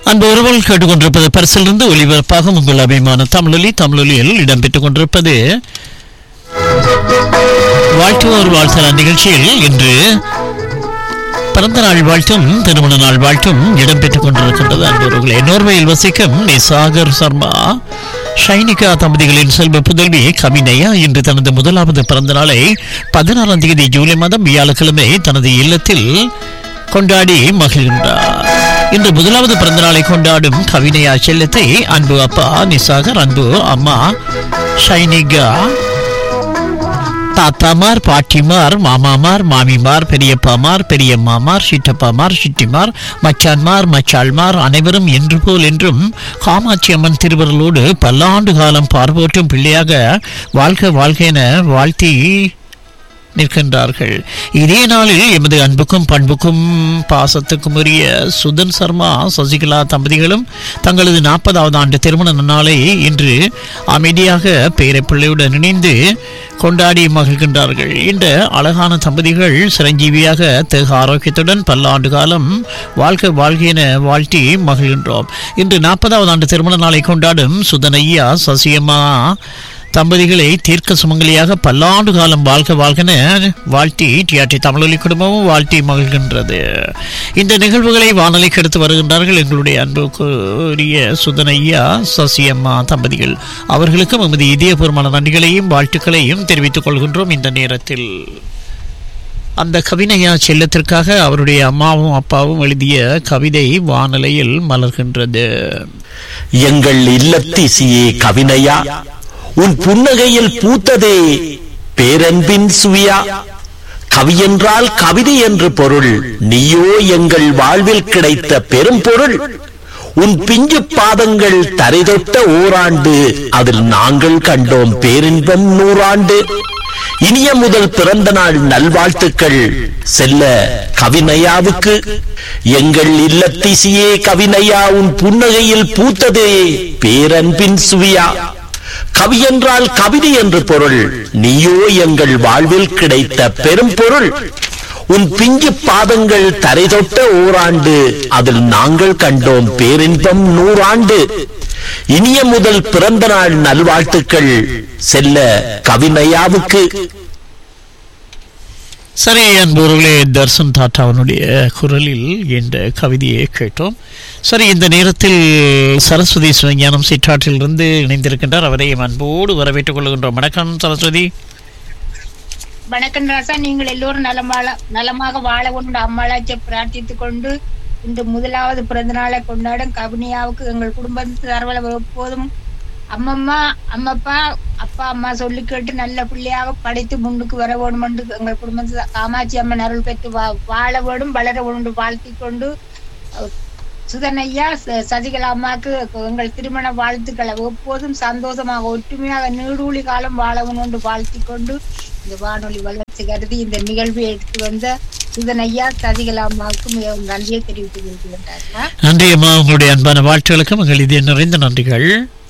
அன்பு உறவுகள் கேட்டுக்கொண்டிருப்பது பரிசிலிருந்து ஒலிபரப்பாக உங்கள் அபிமான தமிழொலி தமிழொலியில் இடம்பெற்றுக் கொண்டிருப்பது வாழ்த்துவோர் வாழ்த்தல் நிகழ்ச்சியில் இன்று பிறந்த நாள் வாழ்த்தும் திருமண நாள் வாழ்த்தும் இடம்பெற்றுக் கொண்டிருக்கின்றது அன்புறவுகளே நோர்வேயில் வசிக்கும் நிசாகர் சர்மா ஷைனிகா தம்பதிகளின் செல்வ புதல்வி கவினையா இன்று தனது முதலாவது பிறந்த நாளை பதினாறாம் தேதி ஜூலை மாதம் வியாழக்கிழமை தனது இல்லத்தில் கொண்டாடி மகிழ்கின்றார் இன்று முதலாவது பிறந்த நாளை கொண்டாடும் கவினையா செல்லத்தை அன்பு அப்பா நிசாகர் அன்பு அம்மா ஷைனிகா தாத்தாமார் பாட்டிமார் மாமாமார் மாமிமார் பெரியப்பாமார் பெரியம்மாமார் சித்தப்பாமார் சிட்டிமார் மச்சான்மார் மச்சாள்மார் அனைவரும் என்று போல் என்றும் காமாட்சி அம்மன் திருவருளோடு பல்லாண்டு காலம் பார்வோற்றும் பிள்ளையாக வாழ்க வாழ்க என வாழ்த்தி நிற்கின்றார்கள் இதே நாளில் எமது அன்புக்கும் பண்புக்கும் பாசத்துக்கும் உரிய சுதன் சர்மா சசிகலா தம்பதிகளும் தங்களது நாற்பதாவது ஆண்டு திருமண நாளை இன்று அமைதியாக பேரப்பிள்ளையுடன் இணைந்து கொண்டாடி மகிழ்கின்றார்கள் இந்த அழகான தம்பதிகள் சிரஞ்சீவியாக தேக ஆரோக்கியத்துடன் பல்லாண்டு காலம் வாழ்க்கை வாழ்க என வாழ்த்தி மகிழ்கின்றோம் இன்று நாற்பதாவது ஆண்டு திருமண நாளை கொண்டாடும் சுதனையா சசியம்மா தம்பதிகளை தீர்க்க சுமங்கலியாக பல்லாண்டு காலம் வாழ்க வாழ்கன வாழ்த்தி டிஆர்டி தமிழொலி குடும்பமும் வாழ்த்தி மகிழ்கின்றது இந்த நிகழ்வுகளை வானொலிக்கு எடுத்து வருகின்றார்கள் எங்களுடைய அன்புக்குரிய சுதனையா சசியம்மா தம்பதிகள் அவர்களுக்கும் எமது இதயபூர்வமான நன்றிகளையும் வாழ்த்துக்களையும் தெரிவித்துக் கொள்கின்றோம் இந்த நேரத்தில் அந்த கவிதையா செல்லத்திற்காக அவருடைய அம்மாவும் அப்பாவும் எழுதிய கவிதை வானலையில் மலர்கின்றது எங்கள் இல்லத்திசியே கவினையா உன் புன்னகையில் பூத்ததே பேரன்பின் சுவியா கவி என்றால் கவிதை என்று பொருள் நீயோ எங்கள் வாழ்வில் கிடைத்த பெரும் பொருள் உன் பிஞ்சு பாதங்கள் தரைதொட்ட ஓராண்டு அதில் நாங்கள் கண்டோம் பேரின்பம் நூறாண்டு இனிய முதல் பிறந்த நாள் நல்வாழ்த்துக்கள் செல்ல கவினையாவுக்கு எங்கள் இல்லத்திசியே கவினையா உன் புன்னகையில் பூத்ததே பேரன்பின் சுவியா கவி என்றால் கவிதை என்று பொருள் நீயோ எங்கள் வாழ்வில் கிடைத்த பெரும் பொருள் உன் பிஞ்சு பாதங்கள் தரை தொட்ட ஓராண்டு அதில் நாங்கள் கண்டோம் பேரின்பம் நூறாண்டு இனிய முதல் பிறந்த நாள் நல்வாழ்த்துக்கள் செல்ல கவினையாவுக்கு சரி அன்புறவுகளே தர்சன் தாட்டாவனுடைய குரலில் இந்த கவிதையை கேட்டோம் சரி இந்த நேரத்தில் சரஸ்வதி சிவஞானம் சிற்றாற்றிலிருந்து இணைந்திருக்கின்றார் அவரை அன்போடு வரவேற்றுக் கொள்கின்றோம் வணக்கம் சரஸ்வதி வணக்கம் ராசா நீங்கள் எல்லோரும் நலம் வாழ நலமாக வாழ கொண்டு அம்மாளாச்சை பிரார்த்தித்துக் கொண்டு இன்று முதலாவது பிறந்த நாளை கொண்டாடும் கவினியாவுக்கு எங்கள் குடும்பத்தார்வல எப்போதும் அம்மம்மா அம்மப்பா அப்பா அம்மா சொல்லி கேட்டு நல்ல பிள்ளையாக படித்து முன்னுக்கு வர வேண்டும் என்று எங்கள் குடும்பத்து காமாட்சி அம்மன் அருள் பெற்று வா வாழ வேண்டும் வளர வேண்டும் வாழ்த்தி கொண்டு அஹ், சுதனையா ச- சசிகலா அம்மாக்கு எங்கள் திருமண வாழ்த்துக்களை எப்போதும் சந்தோஷமாக ஒற்றுமையாக நீடூழி காலம் வாழவும் என்று வாழ்த்தி கொண்டு இந்த வானொலி வளர்ச்சி கருதி இந்த நிகழ்வை எடுத்து வந்த சுதனையா சசிகலா அம்மாவுக்கு மிகவும் நன்றியை தெரிவித்துக் கொள்கின்றார்கள் நன்றி அம்மா உங்களுடைய அன்பான வாழ்த்துகளுக்கும் எங்கள் இதய நிறைந்த நன்றிகள்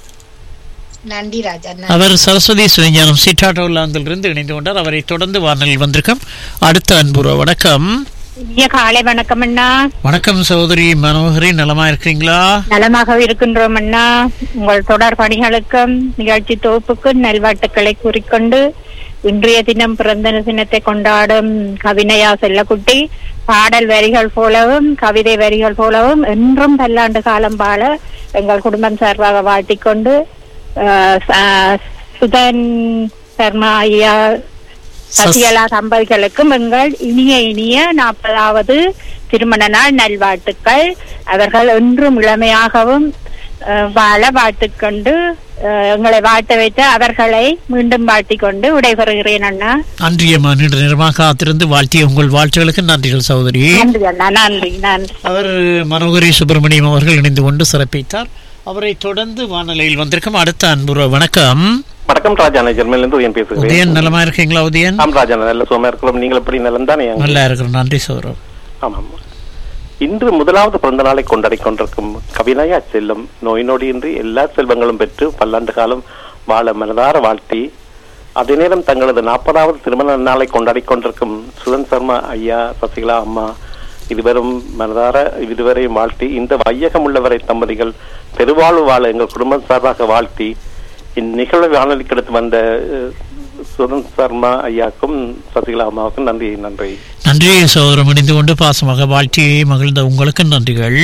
நன்றி ராஜா நன்றி. அவர் சரஸ்வதி சிவஞானம் சிற்றாட்டோலாந்திலிருந்து இணைந்து கொண்டார் அவரை தொடர்ந்து வானலில் வந்திருக்கும் அடுத்த அன்புற வணக்கம் இனிய காலை வணக்கம் அண்ணா வணக்கம் சகோதரி மனோகரி நலமா இருக்கிறீங்களா நலமாக இருக்கின்றோம் அண்ணா உங்கள் தொடர் பணிகளுக்கும் நிகழ்ச்சி தொகுப்புக்கும் நல்வாழ்த்துக்களை கூறிக்கொண்டு இன்றைய தினம் பிறந்த தினத்தை கொண்டாடும் கவினையா செல்லக்குட்டி பாடல் வரிகள் போலவும் கவிதை வரிகள் போலவும் என்றும் பல்லாண்டு காலம் வாழ எங்கள் குடும்பம் சார்பாக வாழ்த்திக்கொண்டு அஹ், ச- சுதன் சர்மா ஐயா சசிகலா தம்பதிகளுக்கும் எங்கள் இனிய இனிய நாற்பதாவது திருமண நாள் நல்வாழ்த்துக்கள் அவர்கள் என்றும் இளமையாகவும் அஹ், வாழ வாழ்த்துக்கொண்டு அஹ், எங்களை வாழ்த்த வைத்து அவர்களை மீண்டும் வாழ்த்திக் கொண்டு விடைபெறுகிறேன் அண்ணா நன்றி அம்மா நீண்ட நேரமாக காத்திருந்து வாழ்த்திய உங்கள் வாழ்த்துகளுக்கு நன்றிகள் சகோதரி நன்றி அண்ணா நன்றி நன்றி அவர் மனோகரி சுப்பிரமணியம் அவர்கள் இணைந்து கொண்டு சிறப்பித்தார் அவரை தொடர்ந்து வானொலியில் வந்திருக்கும் அடுத்த அன்புற வணக்கம் வணக்கம் ராஜான ஜெர்மனில இருந்து உதயன் பேசுகிறேன் உதயன் நலமா இருக்கீங்களா உதயன் ஆம் ராஜான நல்ல சுகமா இருக்கிறோம் நீங்கள் எப்படி நலம் தானே நல்லா இருக்கிறோம் நன்றி சௌரவ் ஆமாம் இன்று முதலாவது பிறந்த நாளை கொண்டாடி கொண்டிருக்கும் கவினயா செல்லும் நோய் நொடியின்றி எல்லா செல்வங்களும் பெற்று பல்லாண்டு காலம் வாழ மனதார வாழ்த்தி அதே நேரம் தங்களது நாற்பதாவது திருமண நாளை கொண்டாடி கொண்டிருக்கும் சுதன் சர்மா ஐயா சசிகலா அம்மா இருவரும் மனதார இருவரையும் வாழ்த்தி இந்த வையகம் உள்ளவரை தம்பதிகள் பெருவாழ்வு வாழ எங்கள் குடும்பம் சார்பாக வாழ்த்தி இந்நிகழ்வை வானொலிக்கு எடுத்து வந்த அஹ், சுதன் சர்மா ஐயாக்கும் சசிகலா அம்மாவுக்கும் நன்றி நன்றி நன்றி சகோதரம் இணைந்து கொண்டு பாசமாக வாழ்த்தி மகிழ்ந்த உங்களுக்கு நன்றிகள்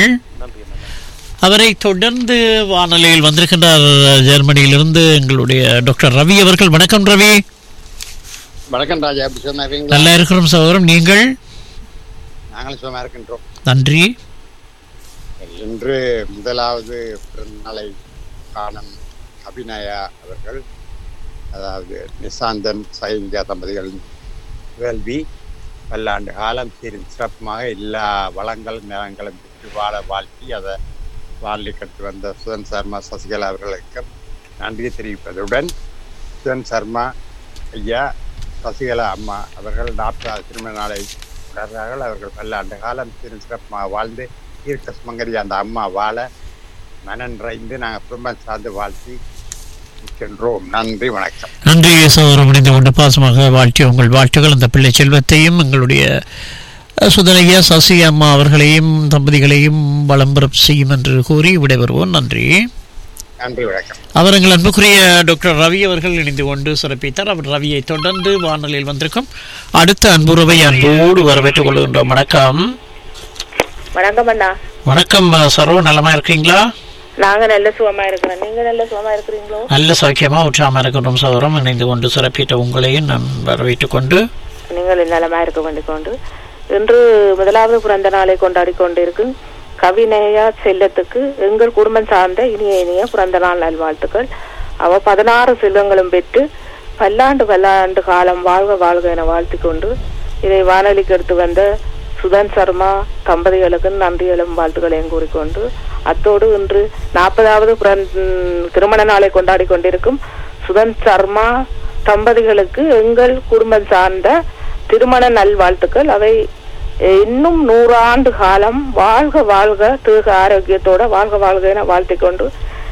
அவரை தொடர்ந்து வானொலியில் வந்திருக்கின்றார் ஜெர்மனியிலிருந்து எங்களுடைய டாக்டர் ரவி அவர்கள் வணக்கம் ரவி வணக்கம் ராஜா எப்படி சும்மா இருக்கீங்களா நல்லா இருக்கிறோம் சகோதரம் நீங்கள் நாங்களும் சும்மா இருக்கின்றோம் நன்றி இன்று முதலாவது பிறந்த நாளை காணும் அபிநயா அவர்கள் அதாவது நிசாந்தன் சைந்தியா தம்பதிகளின் வேள்வி பல்லாண்டு காலம் சீரி சிறப்புமாக எல்லா வளங்களும் நிலங்களும் பெற்று வாழ வாழ்த்தி அதை வாழ்த்தி கற்று வந்த சுதன் சர்மா சசிகலா அவர்களுக்கு நன்றி தெரிவிப்பதுடன் சுதன் சர்மா ஐயா சசிகலா அம்மா அவர்கள் நாற்பதாவது திருமண நாளை கொண்டாடுறார்கள் அவர்கள் பல்லாண்டு காலம் சிறு சிறப்பாக வாழ்ந்து ஈர்க்க சுமங்கரி அந்த அம்மா வாழ மனம் நிறைந்து நாங்கள் குடும்பம் சார்ந்து வாழ்த்தி இருக்கின்றோம் நன்றி வணக்கம் நன்றி சகோதரம் இணைந்து கொண்டு பாசமாக வாழ்த்தி உங்கள் வாழ்த்துகள் அந்த பிள்ளை செல்வத்தையும் எங்களுடைய அஹ், சுதனையா சசி அம்மா அவர்களையும் தம்பதிகளையும் வளம்பரம் செய்யும் என்று கூறி விடைபெறுவோம் நன்றி நன்றி வணக்கம் அவர் எங்கள் அன்புக்குரிய டாக்டர் ரவி அவர்கள் இணைந்து கொண்டு சிறப்பித்தார் அவர் ரவியை தொடர்ந்து வானொலியில் வந்திருக்கும் அடுத்த அன்புறவை அன்போடு வரவேற்றுக் கொள்கின்றோம் வணக்கம் வணக்கம் அண்ணா வணக்கம் அஹ், சர்வ நலமா இருக்கீங்களா நாங்க நல்ல சுகமா இருக்கிறோம் நீங்க நல்ல சுகமா இருக்கிறீங்களோ நல்ல சௌக்கியமா உற்சாகமா இருக்கின்றோம் சகோதரம் இணைந்து கொண்டு சிறப்பித்த உங்களையும் நான் வரவேற்றுக் கொண்டு நீங்கள் நலமா இருக்க வேண்டிக் கொண்டு இன்று முதலாவது பிறந்த நாளை கொண்டாடி கொண்டிருக்கும் கவிநயா செல்லத்துக்கு எங்கள் குடும்பம் சார்ந்த இனிய இனிய பிறந்த நாள் நல்வாழ்த்துக்கள் அவ பதினாறு செல்வங்களும் பெற்று பல்லாண்டு பல்லாண்டு காலம் வாழ்க வாழ்க என வாழ்த்திக் கொண்டு இதை வானொலிக்கு எடுத்து வந்த சுதன் சர்மா தம்பதிகளுக்கு நன்றிகளும் வாழ்த்துக்களையும் கூறிக்கொண்டு அத்தோடு இன்று நாற்பதாவது திருமண நாளை கொண்டாடி கொண்டிருக்கும் சுதன் சர்மா தம்பதிகளுக்கு எங்கள் குடும்பம் சார்ந்த திருமண நல்வாழ்த்துக்கள் அவை அஹ், இன்னும் நூறாண்டு காலம் வாழ்க வாழ்க தீர்க்க ஆரோக்கியத்தோட வாழ்க வாழ்க என வாழ்த்திக் கொண்டு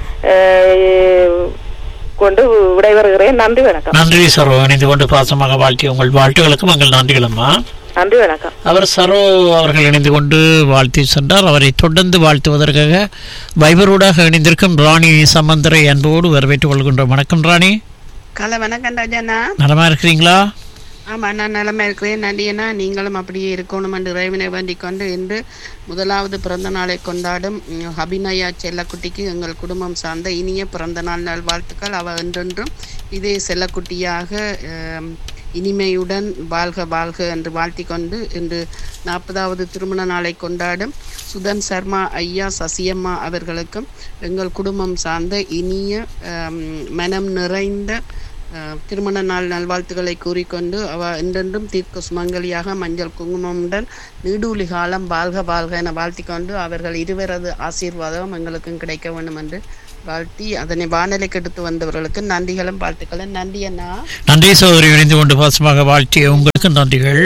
அஹ், கொண்டு விடைபெறுகிறேன் நன்றி வணக்கம் நன்றி சரோ இணைந்து கொண்டு பாசமாக வாழ்த்தி உங்கள் வாழ்த்துகளுக்கும் எங்கள் நன்றிகளம்மா நன்றி வணக்கம் அவர் சரோ அவர்கள் இணைந்து கொண்டு வாழ்த்தி சென்றார் அவரை தொடர்ந்து வாழ்த்துவதற்காக வைபரோடாக இணைந்திருக்கும் ராணி சம்பந்தரை அன்போடு வரவேற்றுக் கொள்கின்றோம் வணக்கம் ராணி கலை வணக்கம் ராஜாண்ணா நலமா இருக்கிறீங்களா ஆமா நான் நிலைமை இருக்கிறேன் நன்றியண்ணா நீங்களும் அப்படியே இருக்கணும் என்று இறைவனை வேண்டிக் கொண்டு இன்று முதலாவது பிறந்த நாளை கொண்டாடும் ம், அபிநயா செல்லக்குட்டிக்கு எங்கள் குடும்பம் சார்ந்த இனிய பிறந்த நாள் நல்வாழ்த்துக்கள் அவ என்றென்றும் இதே செல்லக்குட்டியாக ஆம், இனிமையுடன் வாழ்க வாழ்க என்று வாழ்த்தி கொண்டு இன்று நாற்பதாவது திருமண நாளை கொண்டாடும் சுதன் சர்மா ஐயா சசியம்மா அவர்களுக்கும் எங்கள் குடும்பம் சார்ந்த இனிய ஆம், மனம் நிறைந்த அஹ், திருமண நாள் நல்வாழ்த்துக்களை கூறிக்கொண்டு அவ என்றென்றும் தீர்க்க சுமங்கலியாக மஞ்சள் குங்குமமுடன் நீடூழி காலம் வாழ்க வாழ்க என வாழ்த்திக்கொண்டு அவர்கள் இருவரது ஆசீர்வாதம் எங்களுக்கும் கிடைக்க வேண்டும் என்று வாழ்த்தி அதனை வானலைக்கு எடுத்து வந்தவர்களுக்கு நன்றிகளும் வாழ்த்துக்களும் நன்றி அண்ணா நன்றி சகோதரி இணைந்து கொண்டு பாசமாக வாழ்த்திய உங்களுக்கு நன்றிகள்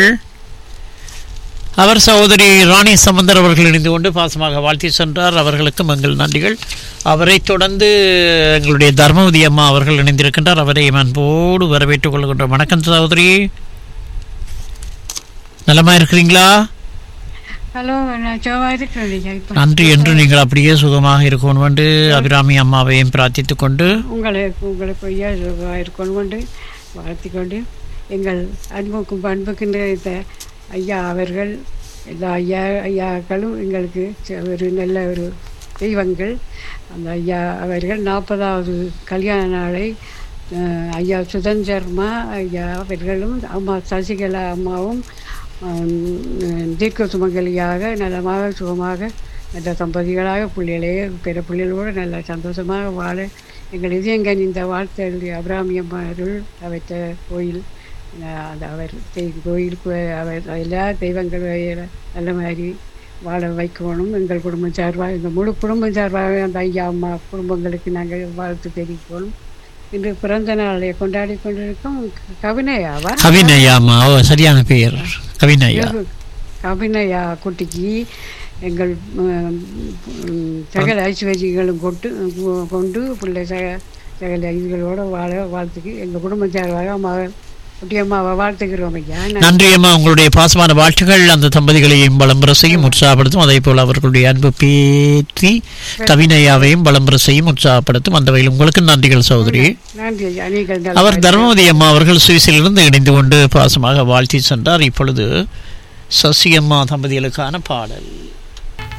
அவர் சகோதரி ராணி சம்பந்தர் அவர்கள் இணைந்து கொண்டு பாசமாக வாழ்த்தி சென்றார் அவர்களுக்கும் எங்கள் நன்றிகள் அவரை தொடர்ந்து எங்களுடைய தர்மவதி அம்மா அவர்கள் இணைந்திருக்கின்றார் அவரை அன்போடு வரவேற்றுக் கொள்கின்றோம் வணக்கம் சகோதரி நலமா இருக்கிறீங்களா ஹலோ நான் சுகமாக இருக்கிறேன் ஐயா இப்போ நன்றி என்று நீங்கள் அப்படியே சுகமாக இருக்கணும் என்று அபிராமி அம்மாவையும் பிரார்த்தித்துக் கொண்டு உங்களை உங்களுக்கு ஐயா சுகமாக இருக்கணும் கொண்டு வாழ்த்தி கொண்டு எங்கள் அன்புக்கும் அன்புக்கின்ற இந்த ஐயா அவர்கள் எல்லா ஐயா ஐயாக்களும் எங்களுக்கு ச- ஒரு நல்ல ஒரு தெய்வங்கள் அந்த ஐயா அவர்கள் நாற்பதாவது கல்யாண நாளை அஹ், ஐயா சுதன் சர்மா ஐயா அவர்களும் அம்மா சசிகலா அம்மாவும் ஹம், தீர்க்க சுமங்கலியாக நலமாக சுகமாக நல்ல தம்பதிகளாக பிள்ளைகளையே பிற பிள்ளைகளோடு நல்ல சந்தோஷமாக வாழ எங்கள் இதயங்கன் இந்த வாழ்த்து அபிராமியம்மா அருள் அமைத்த கோயில் அஹ், அந்த அவர் தெய் கோயிலுக்கு அவர் எல்லா தெய்வங்கள் வகையில நல்ல மாதிரி வாழ வைக்கணும் எங்கள் குடும்பம் சார்பாக எங்கள் முழு குடும்பம் சார்பாக அந்த ஐயா அம்மா குடும்பங்களுக்கு நாங்கள் வாழ்த்து தெரிவிக்கணும் இன்று பிறந்த நாளை கொண்டாடி கொண்டிருக்கும் கவினையாவா கவினயா அம்மா ஓ, சரியான பெயர் கவினயா கவினையா குட்டிக்கு எங்கள் ம், ம், சகல ஐஸ்வர்யங்களும் கொண்டு கொண்டு பிள்ளை சக சகல இதுகளோட வாழ வாழ்த்துக்கு எங்கள் குடும்பம் சார்பாக மக குட்டியம்மாவை வாழ்த்துக்கிறோம் ஐயா நன்றி அம்மா உங்களுடைய பாசமான வாழ்த்துகள் அந்த தம்பதிகளையும் வளம்பர செய்யும் உற்சாகப்படுத்தும் அதே போல் அவர்களுடைய அன்பு பேத்தி கவினையாவையும் வளம்பர செய்யும் உற்சாகப்படுத்தும் அந்த வகையில் உங்களுக்கு நன்றிகள் சகோதரி நன்றி ஐயா நீங்கள் அவர் தர்மவதி அம்மா அவர்கள் சுவிஸிலிருந்து இணைந்து கொண்டு பாசமாக வாழ்த்தி சென்றார் இப்பொழுது சசியம்மா தம்பதிகளுக்கான பாடல்